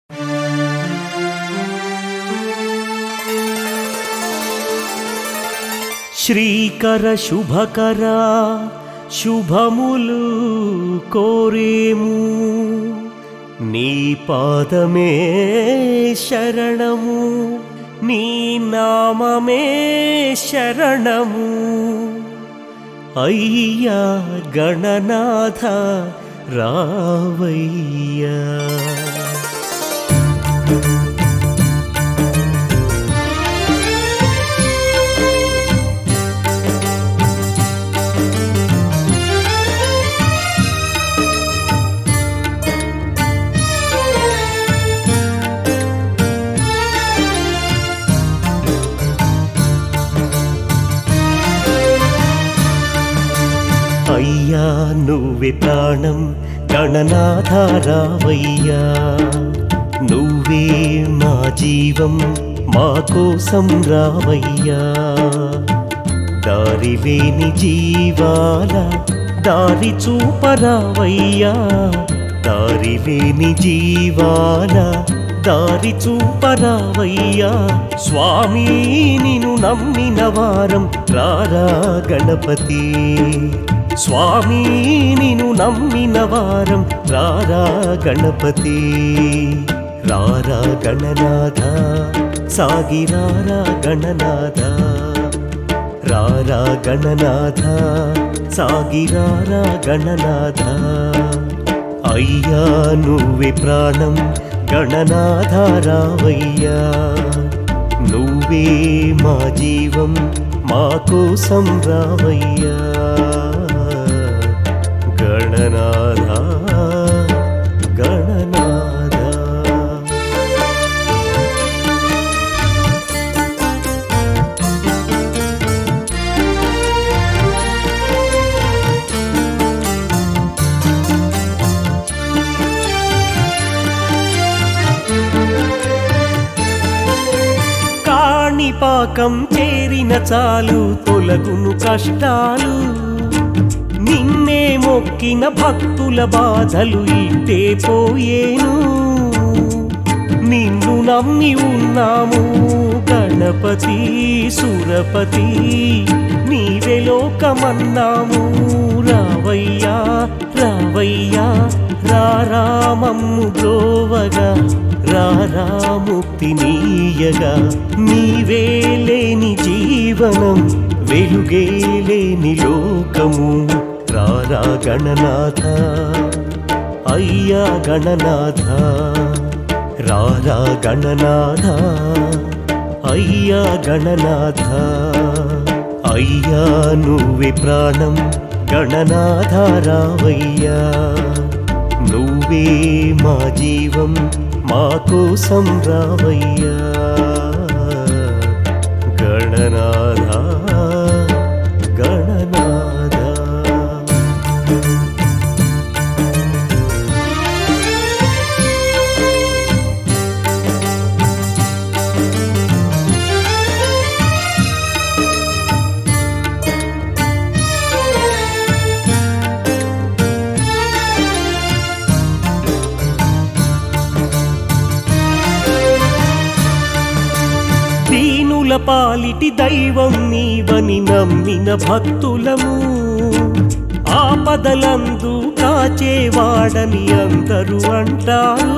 శ్రీకర శుభకర శుభములు కోరేము నీ పాదమే శరణము నీ నామమే శరణము అయ్యా గణనాథ రావయ్యా అయ్యా నువ్వే ప్రాణం గణనాథారావయ్యా నువ్వే మా జీవం మా కోసం రావయ్యా దారి లేని జీవాల దారి చూపరావయ్యా దారి లేని జీవాల దారి చూపరావయ్యా స్వామి నిన్ను నమ్మిన వారం రారా గణపతి స్వామి నిన్ను నమ్మిన వారం రారా గణపతి రారా గణనాథ సాగిరారా గణనాథ రారా గణనాథ సాగిరారా గణనాథ అయ్యా నువ్వే ప్రాణం గణనాథ రావయ్యా నువ్వే మా జీవం మా కోసం రావయ్యా గణనాథ గణనాథ కాణిపాకం చేరిన చాలు తొలగును కష్టాలు నిన్నే మొక్కిన భక్తుల బాధలు ఇట్టే పోయేను నిన్ను నమ్మి ఉన్నాము గణపతి సురపతి నీవే లోకమన్నాము రావయ్యా రావయ్యా రారామమ్ము బ్రోవగా రారాముక్తి నీయగా నీవే లేని జీవనం వెలుగే లేని లోకము రారా గణనాథ అయ్యా గణనాథ రారా గణనాథ అయ్యా గణనాథ అయ్యా నువ్వే ప్రాణం గణనాథ రావయ్యా నువ్వే మా జీవం మా కోసం రావయ్యా గణనాథ గణనాథ దీనుల పాలిటి దైవం నీవని నమ్మిన భక్తులము ఆపదలందు కాచేవాడని అందరూ అంటారు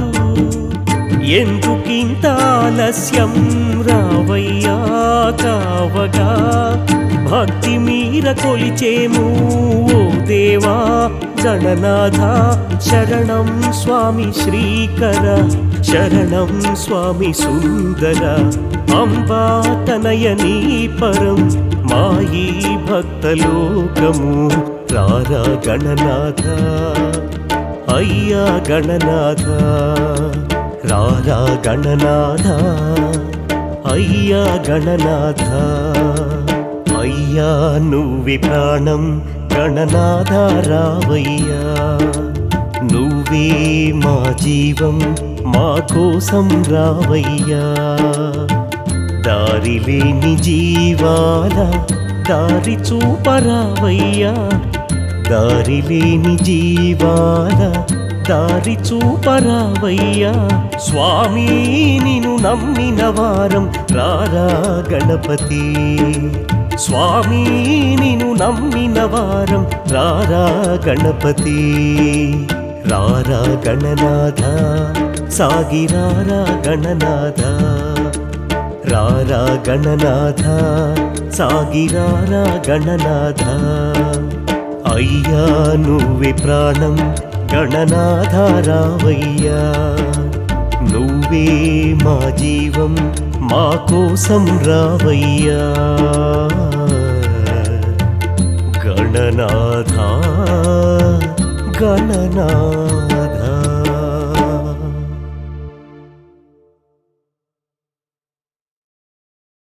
ఎందుకింత ఆలస్యం రావయ్యా కావగా భక్తి మీర కొలిచేము ఓ దేవా గణనాథ శరణం స్వామి శ్రీకర శరణం స్వామి సుందర అంబా తనయనీ పరం మాయి భక్తలోకము రారా గణనాథ అయ్యా గణనాథ రారా గణనాథ అయ్యా గణనాథ అయ్యా నువ్వే ప్రాణం గణనాథ రావయ్యా నువ్వే మా జీవం మా కోసం రావయ్యా దారి లేని జీవాల దారి చూపరావయ్యా దారి లేని జీవాల దారి చూపరావయ్యా స్వామి నిను నమ్మిన వారం రారా గణపతి స్వామి నిను నమ్మిన వారం రారా గణపతి రారా గణనాథ సాగిరారా గణనాథ రారా గణనాథ సాగిరారా గణనాథ అయ్యా నువ్వే ప్రాణం గణనాథ రావయ్యా నువ్వే మా జీవం మా కోసం రావయ్యా గణనాథ గణనాథ